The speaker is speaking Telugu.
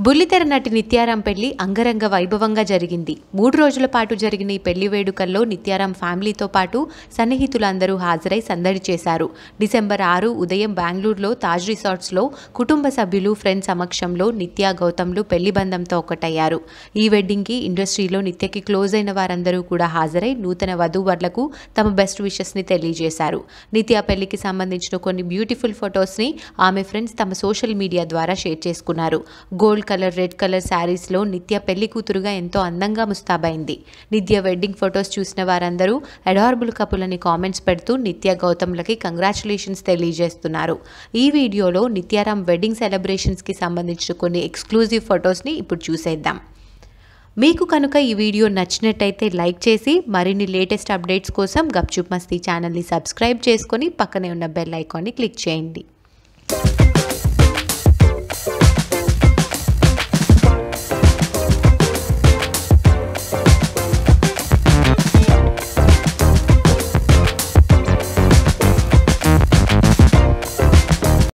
బుల్లితెర నటి నిత్యారాం పెళ్లి అంగరంగ వైభవంగా జరిగింది మూడు రోజుల పాటు జరిగిన ఈ పెళ్లి వేడుకల్లో నిత్యారాం ఫ్యామిలీతో పాటు సన్నిహితులందరూ హాజరై సందడి చేశారు డిసెంబర్ ఆరు ఉదయం బెంగళూరులో తాజ్ రిసార్ట్స్లో కుటుంబ సభ్యులు ఫ్రెండ్స్ సమక్షంలో నిత్య గౌతమ్లు పెళ్లి బంధంతో ఒకటయ్యారు ఈ వెడ్డింగ్కి ఇండస్ట్రీలో నిత్యకి క్లోజ్ అయిన వారందరూ కూడా హాజరై నూతన వధూవరులకు తమ బెస్ట్ విషెస్ని తెలియజేశారు నిత్య పెళ్లికి సంబంధించిన కొన్ని బ్యూటిఫుల్ ఫొటోస్ని ఆమె ఫ్రెండ్స్ తమ సోషల్ మీడియా ద్వారా షేర్ చేసుకున్నారు గోల్డ్ కలర్ రెడ్ కలర్ శారీస్లో నిత్య పెళ్లి కూతురుగా ఎంతో అందంగా ముస్తాబైంది నిత్య వెడ్డింగ్ ఫొటోస్ చూసిన వారందరూ అడార్బుల్ కపుల్ అని కామెంట్స్ పెడుతూ నిత్య గౌతమ్లకి కంగ్రాచులేషన్స్ తెలియజేస్తున్నారు ఈ వీడియోలో నిత్యారాం వెడ్డింగ్ సెలబ్రేషన్స్కి సంబంధించిన కొన్ని ఎక్స్క్లూజివ్ ఫొటోస్ని ఇప్పుడు చూసేద్దాం మీకు కనుక ఈ వీడియో నచ్చినట్టయితే లైక్ చేసి మరిన్ని లేటెస్ట్ అప్డేట్స్ కోసం గప్చుప్ మస్తీ ఛానల్ని సబ్స్క్రైబ్ చేసుకొని పక్కనే ఉన్న బెల్ ఐకాన్ని క్లిక్ చేయండి